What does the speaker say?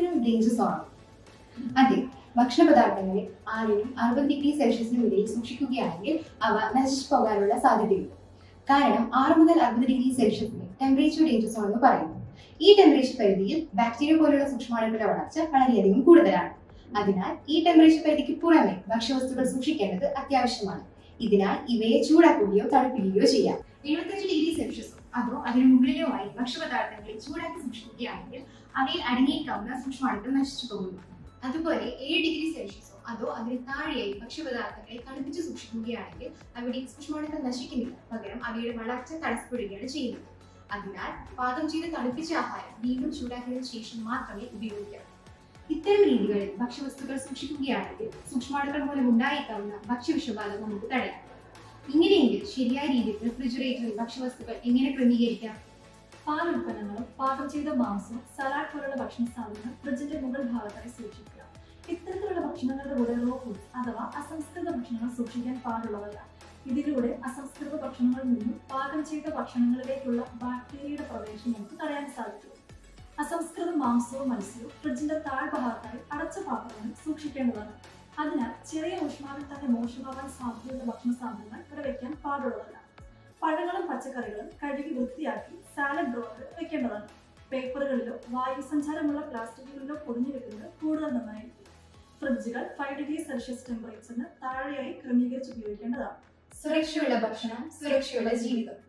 extreme danger സോണാണ് അതെ ഭക്ഷണ പദാർത്ഥങ്ങളെ ആറിനും അറുപത് ഡിഗ്രി സെൽഷ്യസിനും ഇടയിൽ സൂക്ഷിക്കുകയാണെങ്കിൽ അവ നശിച്ചു പോകാനുള്ള സാധ്യതയുണ്ട് കാരണം ആറ് മുതൽ അറുപത് ഡിഗ്രി സെൽഷ്യസിന് ടെമ്പറേച്ചർ ഡേഞ്ചർ സോൺ എന്ന് പറയുന്നു ഈ ടെമ്പറേച്ചർ പരിധിയിൽ ബാക്ടീരിയ പോലുള്ള സൂക്ഷ്മാണുക്കളുടെ വളർച്ച വളരെയധികം കൂടുതലാണ് അതിനാൽ ഈ ടെമ്പറേച്ചർ പരിധിക്ക് പുറമെ ഭക്ഷ്യവസ്തുക്കൾ സൂക്ഷിക്കേണ്ടത് അത്യാവശ്യമാണ് ഇതിനാൽ ഇവയെ ചൂടാക്കുകയോ തണുപ്പിക്കുകയോ ചെയ്യാം എഴുപത്തഞ്ച് ഡിഗ്രി സെൽഷ്യസോ അതോ അതിന് മുകളിലോ ആയി ഭക്ഷ്യപദാർത്ഥങ്ങളെ ചൂടാക്കി സൂക്ഷിക്കുകയാണെങ്കിൽ അവയിൽ അടങ്ങിയേക്കാവുന്ന സൂക്ഷ്മാണുക്കൾ നശിച്ചു പോകുന്നു അതുപോലെ ഏഴ് ഡിഗ്രി സെൽഷ്യസോ അതോ അതിന് താഴെയായി ഭക്ഷ്യപദാർത്ഥങ്ങളെ തണുപ്പിച്ച് സൂക്ഷിക്കുകയാണെങ്കിൽ അവിടെ സൂക്ഷ്മാണുക്കൾ നശിക്കുന്നില്ല പകരം അവയുടെ വളർച്ച തടസ്സപ്പെടുകയാണ് ചെയ്യുന്നത് അതിനാൽ പാകം ചെയ്ത് തണുപ്പിച്ച ആഹാരം വീണ്ടും ചൂടാക്കിയതിനു ശേഷം മാത്രമേ ഉപയോഗിക്കാവൂ ഇത്തരം രീതികളിൽ ഭക്ഷ്യവസ്തുക്കൾ സൂക്ഷിക്കുകയാണെങ്കിൽ സൂക്ഷ്മാണുക്കൾ മൂലം ഉണ്ടായേക്കാവുന്ന ഭക്ഷ്യവിഷബാധ നമുക്ക് തടയാം ഇങ്ങനെയെങ്കിൽ ശരിയായ രീതിയിൽ റെഫ്രിജറേറ്ററിൽ ഭക്ഷ്യവസ്തുക്കൾ എങ്ങനെ ക്രമീകരിക്കാം പാൽ ഉൽപ്പന്നങ്ങളും പാകം ചെയ്ത മാംസവും സലാഡ് പോലുള്ള ഭക്ഷണ സാധനങ്ങൾ ഫ്രിഡ്ജിന്റെ മുകൾ ഭാഗത്തായി സൂക്ഷിക്കുക ഇത്തരത്തിലുള്ള ഭക്ഷണങ്ങളുടെ കൂടെ റോ ഫുഡ്സ് അഥവാ അസംസ്കൃത ഭക്ഷണങ്ങൾ സൂക്ഷിക്കാൻ പാടുള്ളതല്ല ഇതിലൂടെ അസംസ്കൃത ഭക്ഷണങ്ങളിൽ നിന്നും പാകം ചെയ്ത ഭക്ഷണങ്ങളിലേക്കുള്ള ബാക്ടീരിയയുടെ പ്രവേശനം നമുക്ക് തടയാൻ സാധിക്കും അസംസ്കൃത മാംസവും മത്സ്യവും ഫ്രിഡ്ജിന്റെ താഴ്ഭാഗത്തായി അടച്ച പാത്രങ്ങളിൽ സൂക്ഷിക്കേണ്ടതാണ് അതിനാൽ ചെറിയ ഊഷ്മാവിൽ തന്നെ മോശമാകാൻ സാധ്യതയുള്ള ഭക്ഷണ സാധനങ്ങൾ ഇവിടെ വയ്ക്കാൻ പാടുള്ളതല്ല പഴങ്ങളും പച്ചക്കറികളും കഴുകി വൃത്തിയാക്കി സാലഡ് ഡ്രോറിൽ വെക്കേണ്ടതാണ് പേപ്പറുകളിലോ വായുസഞ്ചാരമുള്ള പ്ലാസ്റ്റിക്കുകളിലോ പൊതിഞ്ഞു വെക്കുന്നത് കൂടുതൽ നന്നായിരിക്കും ഫ്രിഡ്ജുകൾ ഫൈവ് ഡിഗ്രി സെൽഷ്യസ് ടെമ്പറേച്ചറിന് താഴെയായി ക്രമീകരിച്ച് ഉപയോഗിക്കേണ്ടതാണ് സുരക്ഷയുള്ള ഭക്ഷണം സുരക്ഷയുള്ള ജീവിതം